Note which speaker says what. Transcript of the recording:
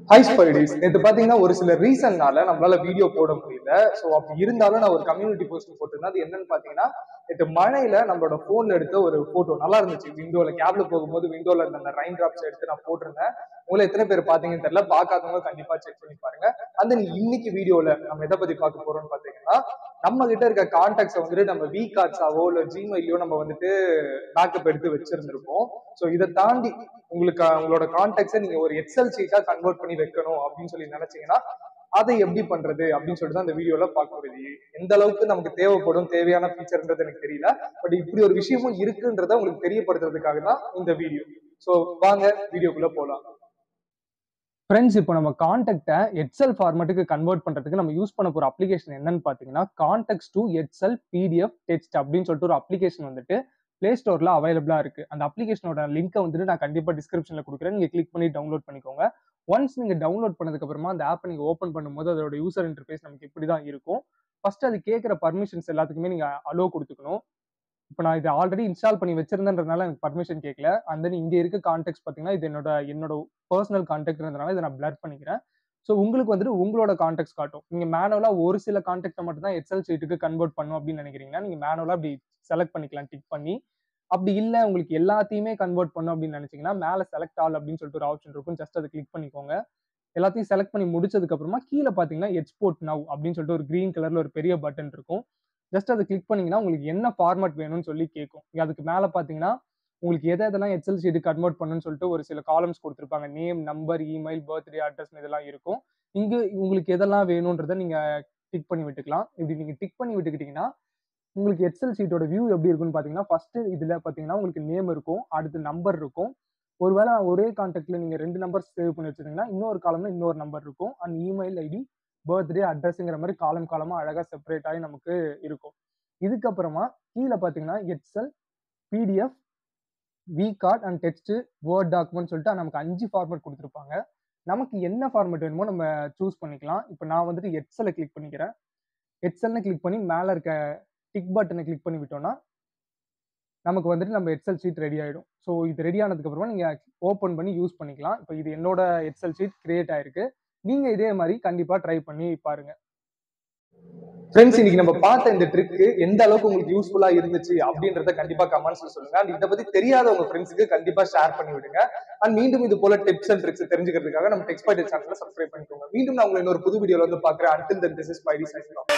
Speaker 1: high ஸ்பைடிஸ் நேற்று பார்த்தீங்கன்னா ஒரு சில ரீசன்னால நம்மளால வீடியோ போட முடியல ஸோ அப்படி இருந்தாலும் நான் ஒரு கம்யூனிட்டி போஸ்ட் போட்டிருந்தேன் அது என்னன்னு பார்த்தீங்கன்னா நேற்று மழையில நம்மளோட ஃபோன்ல எடுத்த ஒரு போட்டோ நல்லா இருந்துச்சு விண்டோல கேப்ல போகும்போது விண்டோல இருந்த அந்த ரைன் டிராப்ஸ் எடுத்து நான் போட்டிருந்தேன் உங்களை எத்தனை பேர் பாத்தீங்கன்னு தெரியல பார்க்காதவங்க கண்டிப்பா செக் பண்ணி பாருங்க அந்த இன்னைக்கு வீடியோல நம்ம எதை பத்தி பார்க்க போறோம்னு பாத்தீங்கன்னா நம்ம கிட்ட இருக்க கான்டாக்ட்ஸை வந்துட்டு நம்ம வி கார்ட்ஸாவோ இல்ல ஜிமெயிலையோ நம்ம வந்துட்டு பேக்கப் எடுத்து வச்சிருந்திருப்போம் ஸோ இதை தாண்டி உங்களுக்கு உங்களோட கான்டாக்ட்ஸை நீங்க ஒரு எக்ஸல் சீட்டா கன்வெர்ட் பண்ணி வைக்கணும் அப்படின்னு சொல்லி நினைச்சீங்கன்னா அதை எப்படி பண்றது அப்படின்னு சொல்லிட்டு தான் இந்த வீடியோல பார்க்க முடியுது எந்த அளவுக்கு நமக்கு தேவைப்படும் தேவையான ஃபீச்சர்ன்றது எனக்கு தெரியல பட் இப்படி ஒரு விஷயமும் இருக்குன்றத உங்களுக்கு தெரியப்படுத்துறதுக்காக தான் இந்த வீடியோ ஸோ வாங்க வீடியோக்குள்ள போலாம் ஃப்ரெண்ட்ஸ் இப்போ நம்ம கான்டாக்டை எக்ஸல் ஃபார்மேட்டுக்கு கன்வெர்ட் பண்ணுறதுக்கு நம்ம யூஸ் பண்ண போகிற அப்ளிகேஷன் என்னன்னு பார்த்தீங்கன்னா contacts to Excel PDF text அப்படின்னு சொல்லிட்டு ஒரு அப்ளிகேஷன் வந்துட்டு ப்ளே ஸ்டோரில் அவைலபிளாக இருக்குது அந்த அப்ளிகேஷனோட லிங்க்கை வந்துட்டு நான் கண்டிப்பாக டிஸ்கிரிப்ஷனில் கொடுக்குறேன் நீங்கள் கிளிக் பண்ணி டவுன்லோட் பண்ணிக்கோங்க ஒன்ஸ் நீங்கள் டவுன்லோட் பண்ணதுக்கப்புறமா அந்த ஆப்பை நீங்கள் ஓப்பன் பண்ணும்போது அதோட யூசர் இன்டர்ஃபேஸ் நமக்கு இப்படி தான் இருக்கும் ஃபர்ஸ்ட் அது கேட்குற பர்மிஷன்ஸ் எல்லாத்துக்குமே நீங்கள் அலோ கொடுத்துக்கணும் இப்போ நான் இதை ஆல்ரெடி இன்ஸ்டால் பண்ணி வச்சிருந்தேன்றதுனால எனக்கு பர்மிஷன் கேட்கல அண்ட் தென் இங்கே இருக்க கான்டாக்ட்ஸ் பார்த்தீங்கன்னா இது என்னோட என்னோட பர்சனல் கான்டாக்ட்ன்றதுனால இதை நான் பிளர் பண்ணிக்கிறேன் ஸோ உங்களுக்கு வந்துட்டு உங்களோட கான்டாக்ட்ஸ் காட்டும் நீங்கள் மேனுவலாக ஒரு சில கான்டாக்டை மட்டும் தான் எக்ஸல் சீட்டுக்கு கன்வெர்ட் பண்ணும் அப்படின்னு நினைக்கிறீங்கன்னா நீங்கள் மேனுவலாக அப்படி செலக்ட் பண்ணிக்கலாம் டிக் பண்ணி அப்படி இல்லை உங்களுக்கு எல்லாத்தையுமே கன்வெர்ட் பண்ணும் அப்படின்னு நினைச்சீங்கன்னா மேலே செலக்ட் ஆல் அப்படின்னு சொல்லிட்டு ஒரு ஆப்ஷன் இருக்கும் ஜஸ்ட் அதை கிளிக் பண்ணிக்கோங்க எல்லாத்தையும் செலக்ட் பண்ணி முடிச்சதுக்கு அப்புறமா கீழே பார்த்தீங்கன்னா எக்ஸ்போர்ட் நவ் அப்படின்னு சொல்லிட்டு ஒரு க்ரீன் கலர்ல ஒரு பெரிய பட்டன் இருக்கும் ஜஸ்ட் அதை கிளிக் பண்ணீங்கன்னா உங்களுக்கு என்ன ஃபார்மேட் வேணும்னு சொல்லி கேட்கும் அதுக்கு மேலே பார்த்தீங்கன்னா உங்களுக்கு எதை எதெல்லாம் எக்ஸல் ஷீட்டு கன்வெர்ட் பண்ணணும்னு சொல்லிட்டு ஒரு சில காலம்ஸ் கொடுத்துருப்பாங்க name number email birthday address இதெல்லாம் இருக்கும் இங்கே உங்களுக்கு எதெல்லாம் வேணுன்றதை நீங்கள் டிக் பண்ணி விட்டுக்கலாம் இப்படி நீங்கள் டிக் பண்ணி விட்டுக்கிட்டீங்கன்னா உங்களுக்கு எக்ஸல் ஷீட்டோட வியூ எப்படி இருக்குன்னு பார்த்தீங்கன்னா ஃபர்ஸ்ட் இதில் பார்த்தீங்கன்னா உங்களுக்கு நேம் இருக்கும் அடுத்து நம்பர் இருக்கும் ஒருவேளை ஒரே கான்டாக்ட்ல நீங்கள் ரெண்டு நம்பர் சேவ் பண்ணி வச்சிருந்தீங்கன்னா இன்னொரு காலம்ல இன்னொரு நம்பர் இருக்கும் அண்ட் இமெயில் ஐடி பர்த்டே அட்ரஸ்ங்கிற மாதிரி காலம் காலமாக அழகாக செப்பரேட் ஆகி நமக்கு இருக்கும் இதுக்கப்புறமா கீழே பார்த்தீங்கன்னா Excel PDF vCard and text Word document சொல்லிட்டு நமக்கு அஞ்சு ஃபார்மேட் கொடுத்துருப்பாங்க நமக்கு என்ன ஃபார்மேட் வேணுமோ நம்ம சூஸ் பண்ணிக்கலாம் இப்போ நான் வந்துட்டு எக்ஸலை கிளிக் பண்ணிக்கிறேன் எக்ஸல்னு கிளிக் பண்ணி மேலே இருக்க டிக் பட்டனை கிளிக் பண்ணி விட்டோம்னா நமக்கு வந்துட்டு நம்ம எக்ஸல் ஷீட் ரெடி ஆகிடும் ஸோ இது ரெடி ஆனதுக்கப்புறமா நீங்கள் ஓப்பன் பண்ணி யூஸ் பண்ணிக்கலாம் இப்போ இது என்னோட எக்ஸல் ஷீட் கிரியேட் ஆயிருக்கு நீங்கள் இதே மாதிரி கண்டிப்பாக ட்ரை பண்ணி பாருங்க ஃப்ரெண்ட்ஸ் இன்னைக்கு நம்ம பார்த்த இந்த ட்ரிக் எந்த அளவுக்கு உங்களுக்கு யூஸ்ஃபுல்லா இருந்துச்சு அப்படின்றத கண்டிப்பா கமெண்ட்ஸ்ல சொல்லுங்க அண்ட் இதை பத்தி தெரியாத உங்க ஃப்ரெண்ட்ஸுக்கு கண்டிப்பா ஷேர் பண்ணி விடுங்க அண்ட் மீண்டும் இது போல டிப்ஸ் அண்ட் ட்ரிக்ஸ் தெரிஞ்சுக்கிறதுக்காக நம்ம டெக்ஸ்பைட் சேனலை சப்ஸ்கிரைப் பண்ணிக்கோங்க மீண்டும் நான் உங்களை இன்னொரு புது வீடியோல வந்து பாக்குறேன் அண்டில் தன் திஸ் இஸ் பைடி சைன்